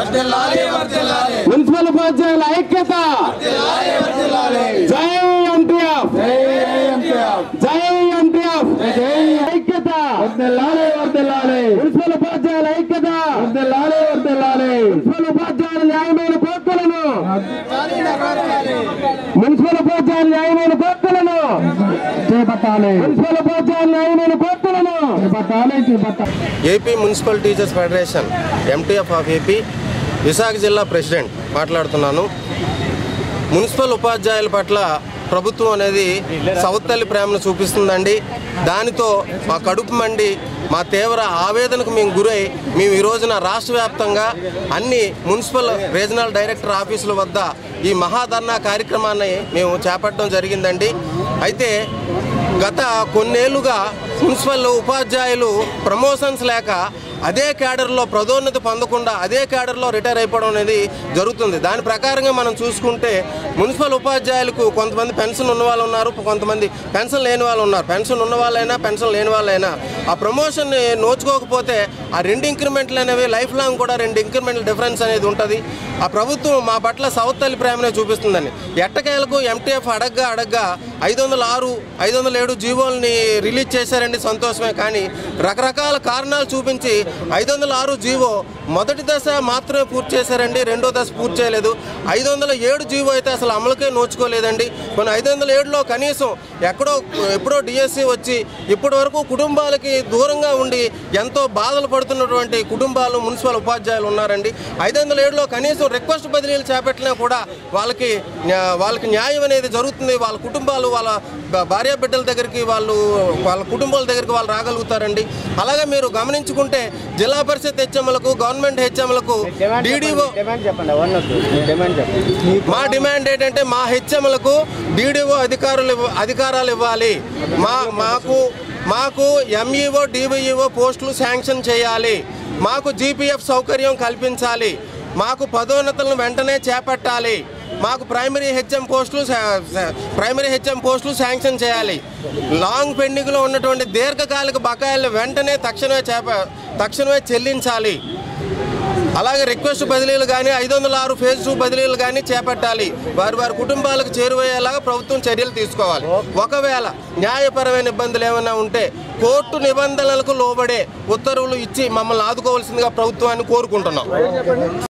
municipal ఉపాధ్యాయుల ఐక్యత జై ఎన్టీఎఫ్ జై ఎన్టీఎఫ్ ఐక్యత మున్సిపల్ ఉపాధ్యాయుల ఐక్యత మున్సిపల్ ఉపాధ్యాయుల న్యాయమైన కోర్టులను మున్సిపల్ ఉపాధ్యాయుల న్యాయమైన కోర్టులను చేపట్టాలి మున్సిపల్ ఉపాధ్యాయుల న్యాయమైన కోర్టులను చేపట్టాలి చేపట్టాలి AP municipal teachers federation MTF of AP Visakha జిల్లా ప్రెసిడెంట్ మాట్లాడుతున్నాను మున్సిపల్ ఉపాధ్యాయుల పట్ల ప్రభుత్వం అనేది సౌతల్లి ప్రేమను చూపిస్తుందండి దానితో మా కడుపు మండి మా తీవ్ర ఆవేదనకు మేము గురై మేము ఈ రోజున రాష్ట్ర వ్యాప్తంగా అన్ని మున్సిపల్ రీజనల్ డైరెక్టర్ ఆఫీసుల వద్ద ఈ మహాధర్నా కార్యక్రమాన్ని మేము చేపట్టడం జరిగిందండి అయితే గత కొన్నేళ్లుగా మున్సిపల్ ఉపాధ్యాయులు ప్రమోషన్స్ లేక అదే క్యాడర్లో పదోన్నతి పొందకుండా అదే క్యాడర్లో రిటైర్ అయిపోవడం అనేది జరుగుతుంది దాని ప్రకారంగా మనం చూసుకుంటే మున్సిపల్ ఉపాధ్యాయులకు కొంతమంది పెన్షన్ ఉన్న వాళ్ళు ఉన్నారు కొంతమంది పెన్షన్ లేని వాళ్ళు ఉన్నారు పెన్షన్ ఉన్న వాళ్ళైనా పెన్షన్ లేని వాళ్ళైనా ఆ ప్రమోషన్ నోచుకోకపోతే ఆ రెండు ఇంక్రిమెంట్లు అనేవి లైఫ్ లాంగ్ కూడా రెండు ఇంక్రిమెంట్ల డిఫరెన్స్ అనేది ఉంటుంది ఆ ప్రభుత్వం మా పట్ల సౌత్ తల్లి ప్రేమనే చూపిస్తుందని ఎట్టకేలకు ఎంటీఎఫ్ అడగ్గా అడగ్గా ఐదు వందల ఆరు ఐదు వందల ఏడు జీవోల్ని రిలీజ్ చేశారండి సంతోషమే కానీ రకరకాల కారణాలు చూపించి ఐదు వందల ఆరు జీవో మొదటి దశ మాత్రమే పూర్తి చేశారండి రెండో దశ పూర్తి చేయలేదు ఐదు వందల ఏడు జీవో అయితే అసలు అమలుకే నోచుకోలేదండి మన ఐదు వందల ఏడులో కనీసం ఎక్కడో ఎప్పుడో డిఎస్సి వచ్చి ఇప్పటి వరకు కుటుంబాలకి దూరంగా ఉండి ఎంతో బాధలు పడుతున్నటువంటి కుటుంబాలు మున్సిపల్ ఉపాధ్యాయులు ఉన్నారండి ఐదు వందల ఏడులో కనీసం రిక్వెస్ట్ బదిలీలు చేపట్టినా కూడా వాళ్ళకి న్యా- వాళ్ళకి న్యాయం అనేది జరుగుతుంది వాళ్ళ కుటుంబాలు వాళ్ళ భ- భార్య బిడ్డల దగ్గరికి వాళ్ళు వాళ్ళ కుటుంబాల దగ్గరికి వాళ్ళు రాగలుగుతారండి అలాగే మీరు గమనించుకుంటే జిల్లా పరిషత్ హెచ్ఎంలకు గవర్నమెంట్ హెచ్ఎంలకు డీడీఓ మా డిమాండ్ ఏంటంటే మా హెచ్ఎంలకు డీడీఓ అధికారులు ఇవ్వ- అధికారాలు ఇవ్వాలి మా మాకు మాకు ఎంఈఓ డివిఈఓ పోస్టులు శాంక్షన్ చేయాలి మాకు జీపీఎఫ్ సౌకర్యం కల్పించాలి మాకు పదోన్నతులను వెంటనే చేపట్టాలి మాకు ప్రైమరీ హెచ్ఎం పోస్టులు శా- శా- ప్రైమరీ హెచ్ఎం పోస్టులు శాంక్షన్ చేయాలి లాంగ్ పెండింగ్లో ఉన్నటువంటి దీర్ఘకాలిక బకాయిలు వెంటనే తక్షణమే చేప తక్షణమే చెల్లించాలి అలాగే రిక్వెస్ట్ బదిలీలు కానీ ఐదు వందల ఆరు ఫేజ్ టూ బదిలీలు కానీ చేపట్టాలి వారి వారి కుటుంబాలకు చేరువయ్యేలాగా ప్రభుత్వం చర్యలు తీసుకోవాలి ఒకవేళ న్యాయపరమైన ఇబ్బందులు ఏమైనా ఉంటే కోర్టు నిబంధనలకు లోబడే ఉత్తర్వులు ఇచ్చి మమ్మల్ని ఆదుకోవాల్సిందిగా ప్రభుత్వాన్ని కోరుకుంటున్నాం